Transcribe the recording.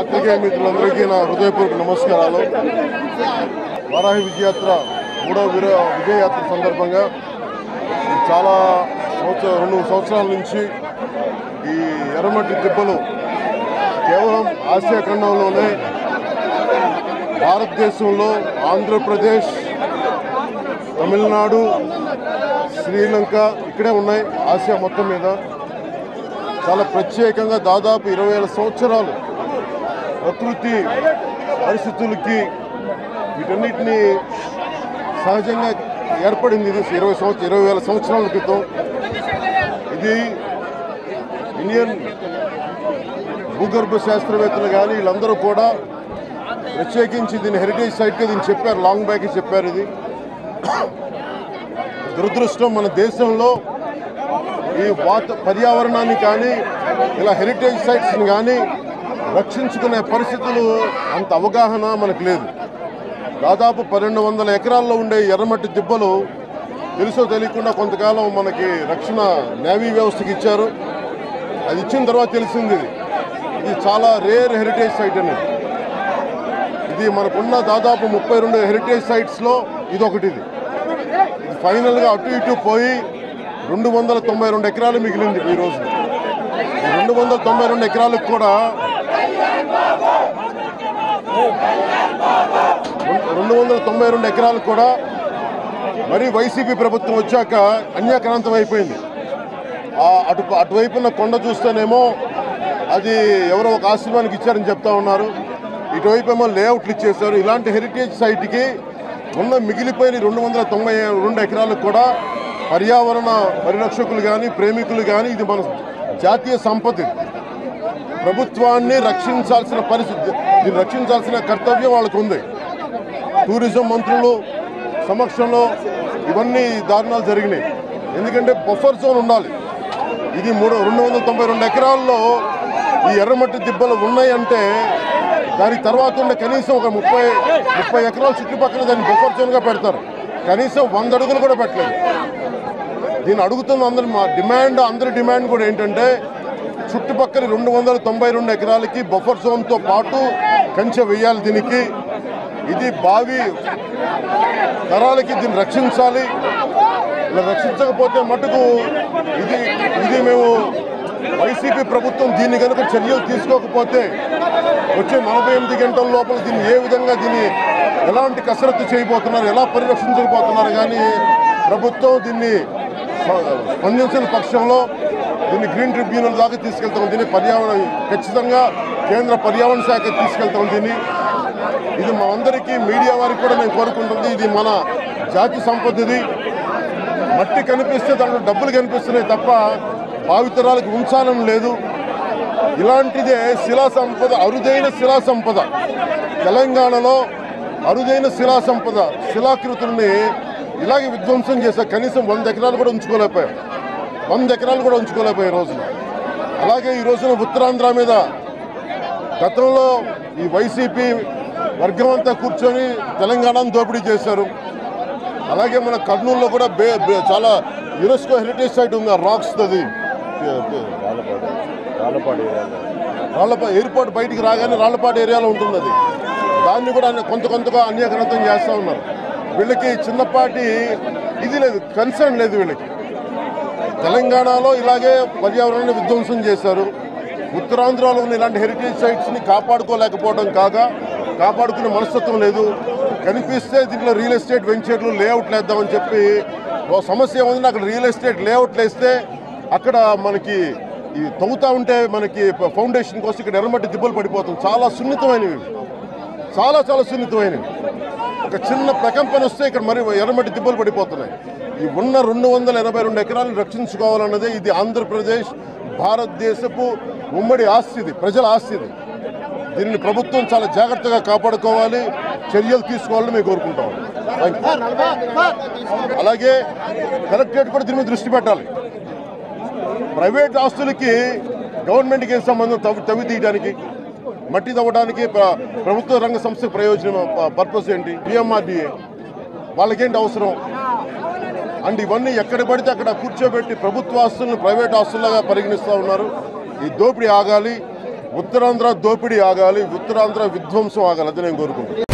పాత్రికేయ మిత్రులందరికీ నా హృదయపూర్వక నమస్కారాలు వారాహి విజయయాత్ర మూడవ విర విజయయాత్ర సందర్భంగా ఈ చాలా సంవత్సర రెండు సంవత్సరాల నుంచి ఈ ఎర్రమట్టి దిబ్బలు కేవలం ఆసియా ఖండంలోనే భారతదేశంలో ఆంధ్రప్రదేశ్ తమిళనాడు శ్రీలంక ఇక్కడే ఉన్నాయి ఆసియా మొత్తం మీద చాలా ప్రత్యేకంగా దాదాపు ఇరవై వేల సంవత్సరాలు ప్రకృతి పరిస్థితులకి వీటన్నిటిని సహజంగా ఏర్పడింది ఇది ఇరవై సంవత్సరం ఇరవై వేల సంవత్సరాల క్రితం ఇది ఇండియన్ భూగర్భ శాస్త్రవేత్తలు కానీ వీళ్ళందరూ కూడా ప్రత్యేకించి దీన్ని హెరిటేజ్ సైట్గా దీన్ని చెప్పారు లాంగ్ బ్యాక్ చెప్పారు ఇది దురదృష్టం మన దేశంలో ఈ వాత పర్యావరణాన్ని కానీ ఇలా హెరిటేజ్ సైట్స్ని కానీ రక్షించుకునే పరిస్థితులు అంత అవగాహన మనకు లేదు దాదాపు పన్నెండు వందల ఎకరాల్లో ఉండే ఎర్రమట్టి దిబ్బలు తెలుసో తెలియకుండా కొంతకాలం మనకి రక్షణ నేవీ వ్యవస్థకి ఇచ్చారు అది ఇచ్చిన తర్వాత తెలిసింది ఇది. ఇది చాలా రేర్ హెరిటేజ్ సైట్ అనేది ఇది మనకున్న దాదాపు ముప్పై రెండు హెరిటేజ్ సైట్స్లో ఇది ఒకటి ఇది ఇది ఫైనల్గా అటు ఇటు పోయి రెండు వందల తొంభై రెండు ఎకరాలు మిగిలింది ఈ రోజు ఈ రెండు వందల తొంభై రెండు ఎకరాలకు కూడా రెండు- రెండు వందల తొంభై రెండు ఎకరాలకు కూడా మరి వైసీపీ ప్రభుత్వం వచ్చాక అన్యాక్రాంతం అయిపోయింది ఆ అటు అటువైపున్న కొండ చూస్తేనేమో అది ఎవరో ఒక ఆశ్రమానికి ఇచ్చారని చెప్తా ఉన్నారు ఇటువైపు ఏమో లేఅవుట్లు ఇచ్చేశారు ఇలాంటి హెరిటేజ్ సైట్కి ఉన్న మిగిలిపోయిన రెండు వందల తొంభై రెండు ఎకరాలకు కూడా పర్యావరణ పరిరక్షకులు కానీ ప్రేమికులు కానీ ఇది మన జాతీయ సంపద ఇది. ప్రభుత్వాన్ని రక్షించాల్సిన పరిస్థితి దీన్ని రక్షించాల్సిన కర్తవ్యం వాళ్ళకు ఉంది టూరిజం మంత్రులు సమక్షంలో ఇవన్నీ దారుణాలు జరిగినాయి ఎందుకంటే బఫర్ జోన్ ఉండాలి ఇది మూడు రెండు వందల తొంభై రెండు ఎకరాల్లో ఈ ఎర్రమట్టి దిబ్బలు ఉన్నాయంటే దాని తర్వాత ఉండే కనీసం ఒక ముప్పై ముప్పై ఎకరాల చుట్టుపక్కల దాన్ని బఫర్ జోన్గా పెడతారు కనీసం వంద అడుగులు కూడా పెట్టలేదు దీన్ని అడుగుతున్న అందరి మా డిమాండ్ అందరి డిమాండ్ కూడా ఏంటంటే చుట్టుపక్కల రెండు వందల తొంభై రెండు ఎకరాలకి బఫర్ జోన్తో పాటు కంచె వేయాలి దీనికి ఇది బావి తరాలకి దీన్ని రక్షించాలి ఇలా రక్షించకపోతే మటుకు ఇది ఇది మేము వైసీపీ ప్రభుత్వం దీన్ని కనుక చర్యలు తీసుకోకపోతే వచ్చే నలభై ఎనిమిది గంటల లోపల దీన్ని ఏ విధంగా దీన్ని ఎలాంటి కసరత్తు చేయబోతున్నారు ఎలా పరిరక్షించబోతున్నారు కానీ ప్రభుత్వం దీన్ని స్ప- స్పందించిన పక్షంలో దీన్ని గ్రీన్ ట్రిబ్యునల్ దాకా తీసుకెళ్తాం దీన్ని పర్యావరణ ఖచ్చితంగా కేంద్ర పర్యావరణ శాఖ తీసుకెళ్తాం దీన్ని ఇది మా అందరికీ మీడియా వారికి కూడా నేను కోరుకుంటుంది ఇది మన జాతి సంపద ఇది మట్టి కనిపిస్తే దాంట్లో డబ్బులు కనిపిస్తున్నాయి తప్ప భావితరాలకు ఉంచాలని లేదు ఇలాంటిదే శిలా సంపద అరుదైన శిలా సంపద తెలంగాణలో అరుదైన శిలా సంపద శిలాకృతుల్ని ఇలాగే విధ్వంసం చేశారు కనీసం వంద ఎకరాలు కూడా ఉంచుకోలేకపోయాం వంద ఎకరాలు కూడా ఉంచుకోలేకపోయాయి ఈ రోజున అలాగే ఈ రోజున ఉత్తరాంధ్ర మీద గతంలో ఈ వైసీపీ వర్గం అంతా కూర్చొని తెలంగాణను దోపిడీ చేశారు అలాగే మన కర్నూలులో కూడా బే బే- చాలా యునెస్కో హెరిటేజ్ సైట్ ఉంది ఆ రాక్స్ అది రాళ్లపాడు ఎయిర్పోర్ట్ బయటికి రాగానే రాళ్లపాడు ఏరియాలో ఉంటుంది అది దాన్ని కూడా అన్ని- కొంత కొంతగా అన్యగ్రంథం చేస్తూ ఉన్నారు వీళ్ళకి చిన్నపాటి ఇది లేదు కన్సర్న్ లేదు వీళ్ళకి తెలంగాణలో ఇలాగే పర్యావరణాన్ని విధ్వంసం చేశారు ఉత్తరాంధ్రలో ఉన్న ఇలాంటి హెరిటేజ్ సైట్స్ని కాపాడుకోలేకపోవడం కాగా కాపాడుకునే మనస్తత్వం లేదు కనిపిస్తే దీంట్లో రియల్ ఎస్టేట్ వెంచర్లు లేఅవుట్లు వేద్దామని చెప్పి ఓ సమస్య ఉంది అక్కడ రియల్ ఎస్టేట్ లేఅవుట్లు వేస్తే అక్కడ మనకి ఈ తవ్వుతా ఉంటే మనకి ఫౌండేషన్ కోసం ఇక్కడ ఎర్రమట్టి దిబ్బలు పడిపోతుంది చాలా సున్నితమైనవి ఇవి. చాలా చాలా సున్నితమైనవి ఒక చిన్న ప్రకంపన వస్తే ఇక్కడ మరి ఎర్రమట్టి దిబ్బలు పడిపోతున్నాయి ఈ ఉన్న రెండు వందల ఎనభై రెండు ఎకరాలను రక్షించుకోవాలన్నదే ఇది ఆంధ్రప్రదేశ్ భారతదేశపు ఉమ్మడి ఆస్తి ఇది ప్రజల ఆస్తి ఇది దీనిని ప్రభుత్వం చాలా జాగ్రత్తగా కాపాడుకోవాలి చర్యలు తీసుకోవాలని మేము కోరుకుంటాం థాంక్ యూ. అలాగే కలెక్టరేట్ కూడా దీని మీద దృష్టి పెట్టాలి ప్రైవేట్ ఆస్తులకి గవర్నమెంట్కి ఏం సంబంధం తవ్వి తవ్వి తీయడానికి మట్టి తవ్వడానికి ప్ర- ప్రభుత్వ రంగ సంస్థ ప్రయోజనం పర్పస్ ఏంటి పిఎంఆర్డిఏ వాళ్ళకేంటి అవసరం అండ్ ఇవన్నీ ఎక్కడ పడితే అక్కడ కూర్చోబెట్టి ప్రభుత్వ ఆస్తులను ప్రైవేట్ ఆస్తులుగా పరిగణిస్తూ ఉన్నారు ఈ దోపిడీ ఆగాలి ఉత్తరాంధ్ర దోపిడీ ఆగాలి ఉత్తరాంధ్ర విధ్వంసం ఆగాలి అది నేను కోరుకుంటున్నాను